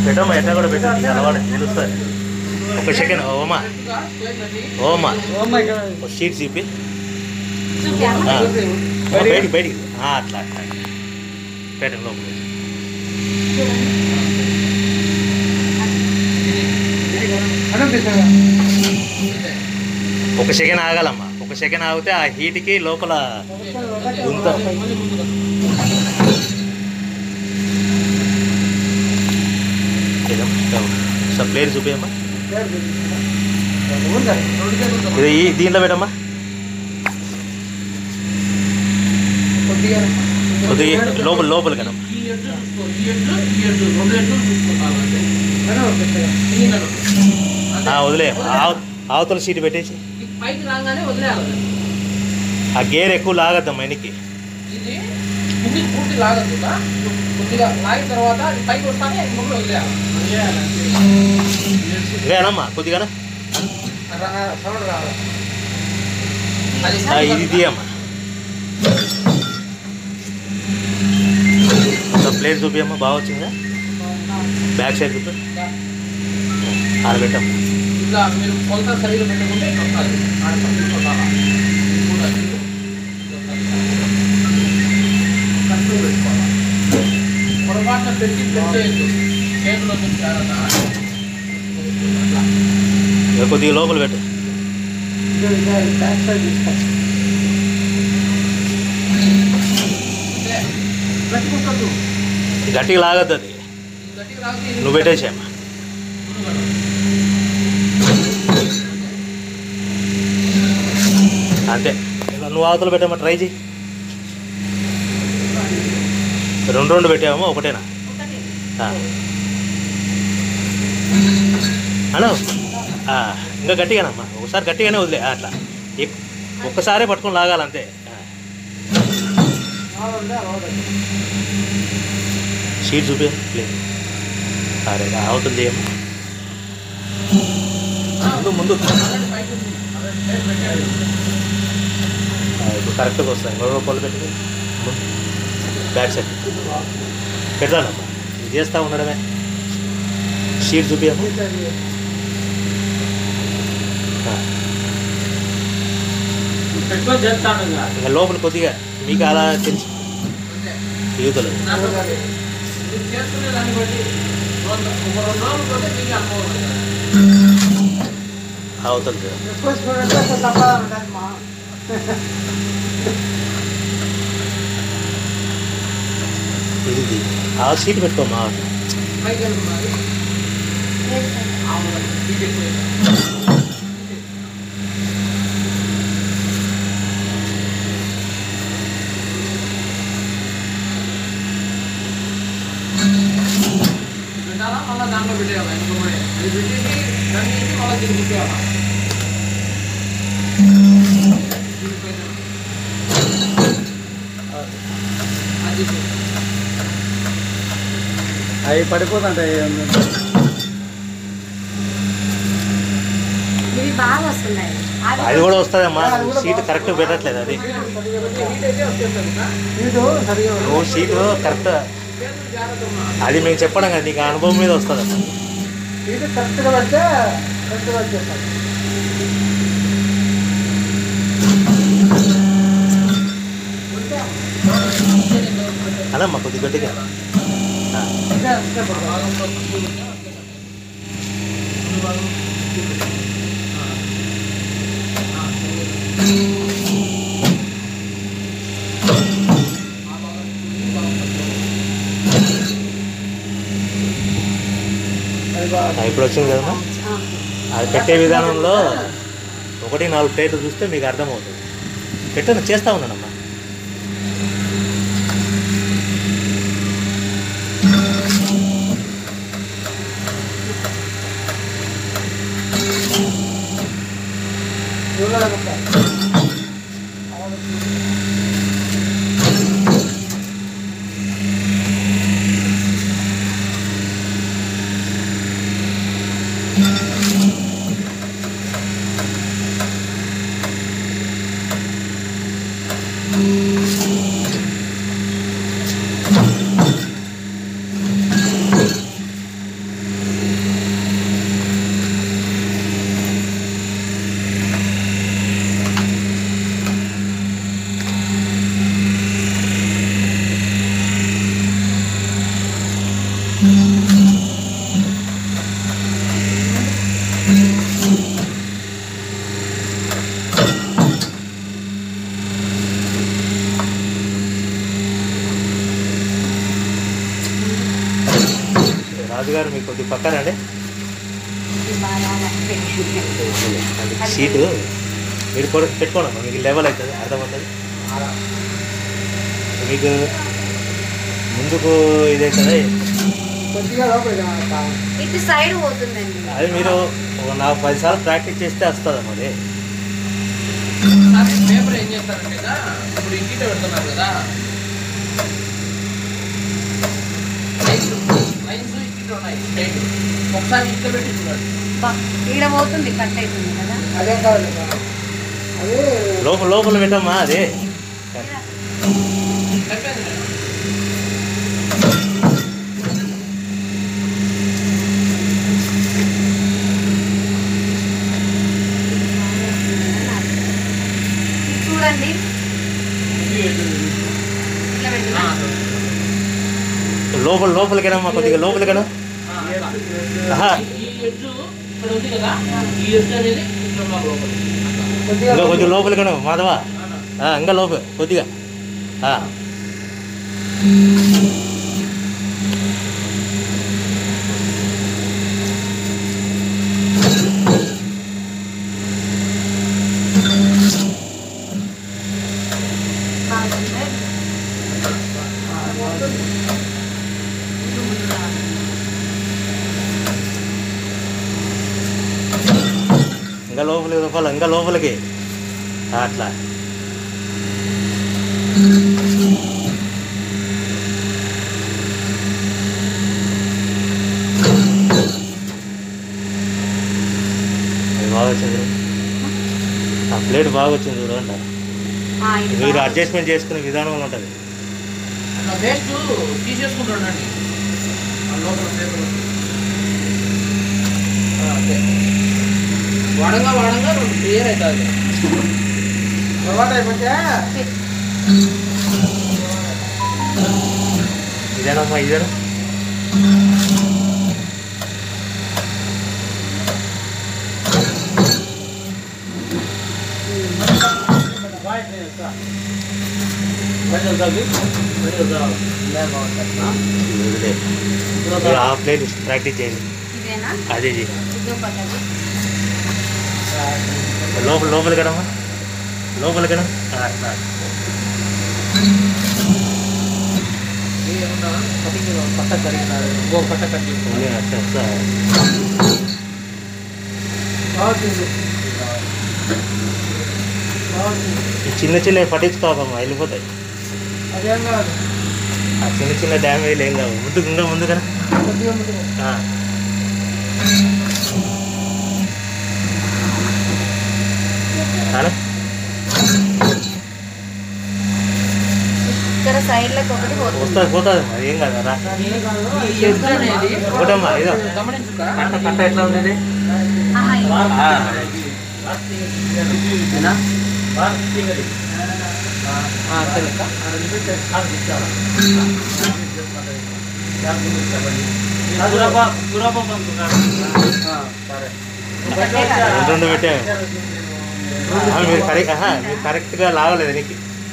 పెట్టమ్మా ఎట్లా కూడా పెట్టండి అలవాటు తెలుస్తుంది ఒక సెకండ్ ఓమా ఓమా ఒక షీట్ చూపి ఆ. ఓ, బయటికి బయటికి ఆ, అట్లా అట్లా పెట్టండి లోపల ఒక సెకండ్ ఆగాలమ్మా ఒక సెకండ్ ఆగితే ఆ హీట్కి లోపల గుంత సార్ ప్లేట్ చూపించమ్మా ఇది ఈ దీంట్లో పెట్టమ్మా కొద్దిగా లోపల లోపల కదమ్మా ఆ, వదిలే ఆవ- అవతల సీట్ పెట్టేసి పైకి రాగానే వదిలేయాలి ఆ గేర్ ఎక్కువ లాగద్దమ్మా వెనక్కి ఇది పూర్తి పూర్తి లాగదు కొద్దిగా లాగిన తర్వాత ఇది పైకి వస్తానే మొగ్గులు వదిలేయాలి ఇదేనమ్మా కొద్దిగానా సౌండ్ రావాలి అది ఆ, ఇది తీయమ్మా ప్లేట్ చూపియమ్మా బాగా వచ్చిందా బ్యాక్ సైడ్ చూపి ఆడబెట్టమ్మా ఇట్లా మీరు కొలత సరిగ్గా పెట్టుకుంటే ఇట్లా వస్తుంది ఆడ పక్కన కొట్టాలా. ఇది కూడా ఇది. కరెక్ట్గా పెట్టుకోవాలి. పొరపాటున పెట్టి ప్రెస్ చేయొద్దు చేతిలో నుంచి జాగ్రత్త. అట్లా. ఇక కొద్దిగా లోపల పెట్టు అంతే. గట్టి కొట్టొద్దు. గట్టిగా లాగద్దు అది ఇది గట్టిగా లాగితే ఇది నువ్వు పెట్టేసేమ్మా అంతే ఇలా నువ్వు అవతల పెట్టామా ట్రై చేయి రెండు రెండు పెట్టావమ్మా ఒకటేనా ఆ. హలో ఆ, ఇంకా గట్టిగానమ్మా ఒకసారి గట్టిగానే వదిలే ఆ, అట్లా ఎక్- ఒక్కసారే పట్టుకొని లాగాలంతే ఆ. షీట్ చూపి లేదు సరే అవుతుంది ఏమో ముందు ముందు ఆల్రెడీ పైకి ఉంది. ఆల్రెడీ ప్లేట్ పెట్టాడు. ఆ, ఇప్పుడు కరెక్ట్గా వస్తాయి మూడు రూపాయలు పెట్టి బ్యాక్ సైడ్ పెడతానమ్మా ఇది చేస్తూ ఉండడమే షీట్ చూపించము పెట్టుకొని చేస్తాను ఇంకా. ఇంకా లోపల కొద్దిగా మీకు అలా తెలుసు అంతే. యూతలు దాంట్లో మరి ఇది చేసుకునే దాన్ని బట్టి రోజు- ఒక రెండు రోజులు పోతే మీకు అనుభవం అవుతుంది. అవతల ఇది ఇది. ఆ సీట్ పెట్టుకోమ్మా పైకి వెళ్తున్నది. అవును. ఇది ఎక్కువ. పెట్టాలా మళ్ళీ దాంట్లో పెట్టేయాలి వెనుకబడి అది పెట్టేసి దాన్ని తీసి మళ్ళీ దీన్ని తిప్పేయాలి దీనిపైన. అది అవి పడిపోతుంటాయి ఇవి బాగా వస్తున్నాయి అది కూడా వస్తుందమ్మా సీట్ కరెక్ట్ పెట్టట్లేదు అది హీట్ అయితే వచ్చేస్తుంది సార్ వీడు సరిగా నువ్వు సీటు కరెక్ట్ చేతులు జాగ్రత్త ఉన్నా అది మేము చెప్పడం కదా నీకు ఆ అనుభవం మీద వస్తుందమ్మా వీడు కరెక్ట్గా పడితే కరెక్ట్గా వచ్చేస్తాడు అనమ్మా కొద్ది గట్టిగా ఆ. ఇంకా ఇంకా పడతాడు. భాగంలో తక్కువ ఉంటే అట్లే కట్టాలి. ముందు భాగం తక్కువ పెట్టాలి. ఆ. ఆ, సరే. ఆ భాగం ఈ భాగం తక్కువ. అది బాగా ఆ, ఇప్పుడు వచ్చింది కదమ్మా అది పెట్టే విధానంలో ఒకటి నాలుగు ప్లేట్లు చూస్తే మీకు అర్థమవుతుంది పెట్టను చేస్తా ఉన్నానమ్మా దూరంగా పెట్టాలి. రాజుగారు మీకు కొద్ది పక్కనండి అంటే సీటు మీరు కూడా పెట్టుకోండి మీకు లెవెల్ అవుతుంది అర్థమవుతుంది మీకు ముందుకు ఇదే కదా కొద్దిగా లోపలికి రా. ఇటు సైడ్ పోతుందండి అది మీరు ఒక నాలుగు పది సార్లు ప్రాక్టీస్ చేస్తే వస్తుంది అమ్మది సార్ పేపర్ ఏం చేస్తారంటే ఇక, ఇప్పుడు ఇంటికి పెడుతున్నారు కదా లైన్స్ లైన్స్ ఇంటికి ఉన్నాయి స్ట్రైట్ ఒకసారి ఇంట్లో పెట్టి చూడండి బా, ఈడ పోతుంది కట్ అవుతుంది కదా అదేం కాదు అది లోపల లోపల పెట్టమ్మా అది చెప్పేది నేను. ఇది చూడండి ఇట్లా పెట్టినా ఆ, లోపల లోపలికేనమ్మా కొద్దిగా లోపలికేనా ఆ, అట్లా. ఆహా. ఈ ఎడ్జ్ ఇక్కడ ఉంది కదా ఈ ఎడ్జ్ అనేది ఇట్లా ఉండాలి లోపల కొద్దిగా ఇంకా కొంచెం లోపలికేనా మాధవ అవునా? ఆ, ఇంకా లోపల కొద్దిగా ఆ. బాగుంది. ఇంకా లోపలికి లోపల ఇంకా లోపలికి ఆ, అట్లా అది బాగా వచ్చింది చూడు. ఆ ప్లేట్ బాగా వచ్చింది చూడండి ఆ, ఇది మీరు బాగుంది. అడ్జస్ట్మెంట్ చేసుకునే విధానం ఉంటుంది అట్లా వేస్ట్ తీసేసుకుంటాడండి ఆ లోపల పేపర్ అంతే వాడంగా వాడంగా రెండు క్లియర్ అవుతుంది తర్వాత అయిపోతే ఇదేనమ్మా ఇదేనా ఇదిలే. మీరు ఆ ప్లేట్ ప్రాక్టీస్ చేయండి ఇదేనా అదే చేయి. ఇదో పద్ధతి లోపల లోపల కదమ్మా లోపల కదా అట్లా ఏమన్నా కటింగ్ పట్ట కడిగినారు ఇంకో పట్ట కట్ చేసుకున్నారు ఉంది అట్లా అట్లా. బాగుంటుంది బాగుంటుంది ఈ చిన్న చిన్న పట్టించుకోకమ్మా వెళ్ళిపోతాయి అదేం కాదు ఆ చిన్న చిన్న డ్యామేజ్ ఏం కావు ముందుకు ఇంకా ముందు కదా కొద్దిగా ముందుకు ఆ. చాలా ఇక్కడ సైడ్లకు ఒకటి పోతుంది వస్తుంది పోతుంది మరి ఏం కాదు రా ఏం కాదు ఈ ఎడ్జ్ అనేది ఒకటమ్మా ఇదో గమనించుక కట్ట కట్ట ఎట్లా ఉంది ఆహా, ఇది. సరే ఒకటే కదా. రెండు రెండు పెట్టాము ఆ, మీరు కరెక్ట్ ఆహా, మీరు కరెక్ట్గా లాగలేదు నీకు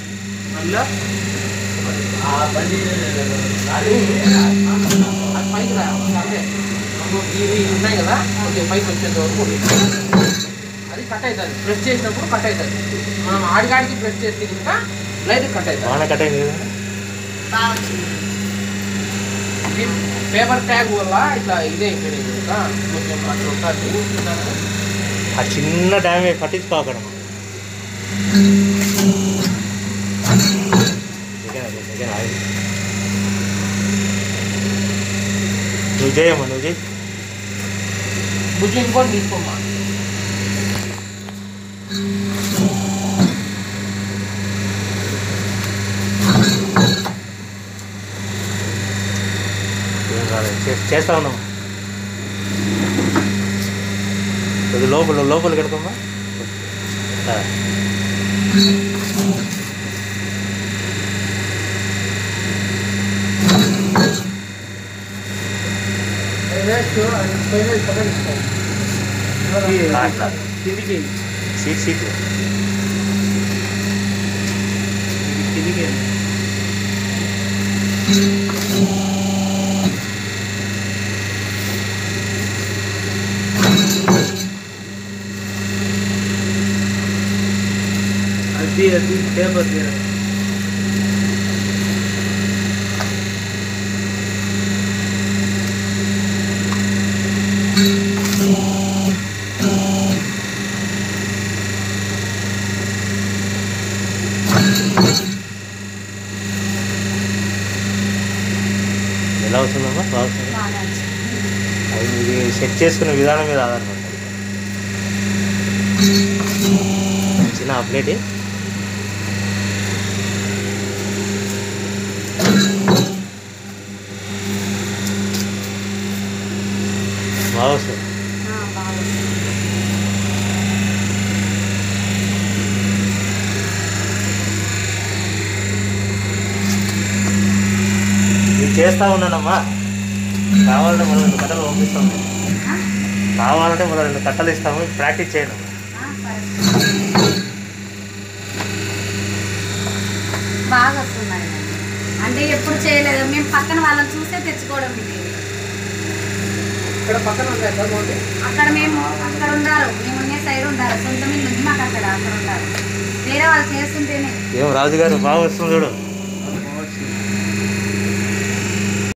అది పైకి రా అంటే ఇవి ఉన్నాయి కదా కొద్దిగా పైకి వచ్చేంత వరకు అది కట్ అవుతుంది ప్రెస్ చేసినప్పుడు కట్ అవుతుంది మనం ఆడికాడికి ప్రెస్ చేస్తే కనుక లైట్ కట్ అవుతుంది బాగానే కట్ అయింది కదా బాగా వచ్చింది ఇది పేపర్ ట్యాగ్ వల్ల ఇట్లా ఇదే అయిపోయింది కనుక కొంచెం అట్లా ఉంటుంది ఆ చిన్న డ్యామేజ్ పట్టించుకోకడం నువ్వు చేయమ్మా నువ్వు చేయి బుజ్జి ఇంకోటి తీసుకోమ్మా ఏం రాలేదు చే- చేస్తా ఉన్నాం కొద్ది లోపల లోపల కనుకోమ్మా ఆ. వేస్ట్ అది పైన పక్కన ఇస్తాం అట్లా కిందికి సీట్ సీట్ కిందికి అది అది పేపర్ తీరా ఎలా అవుతుందమ్మా బాగా వస్తుందా? బాగా వచ్చింది. అది ఇది సెట్ చేసుకునే విధానం మీద ఆధారపడి చిన్న అప్డేట్ బాగా వస్తుంది ఆ, బాగా వచ్చింది. ఇది చేస్తా ఉన్నానమ్మా కావాలంటే మనం రెండు కట్టలు పంపిస్తాం ఆ? కావాలంటే మనం రెండు కట్టలు ఇస్తాము ప్రాక్టీస్ చేయండి ఆ, సరే. బాగా వస్తున్నాయి అంటే ఎప్పుడు చేయలేదు మేము పక్కన వాళ్ళని చూసే తెచ్చుకోవడం ఇది ఇక్కడ పక్కన ఉంటాయి సార్ బాగుంది అక్కడ మేము అక్కడ ఉండారు మేము ఉండే సైడ్ ఉండారు సొంత ఇల్లు ఉంది మాకు అక్కడ అక్కడ ఉండారు వేరే వాళ్ళు చేస్తుంటేనే ఏం రాజుగారు బాగా వస్తుంది చూడు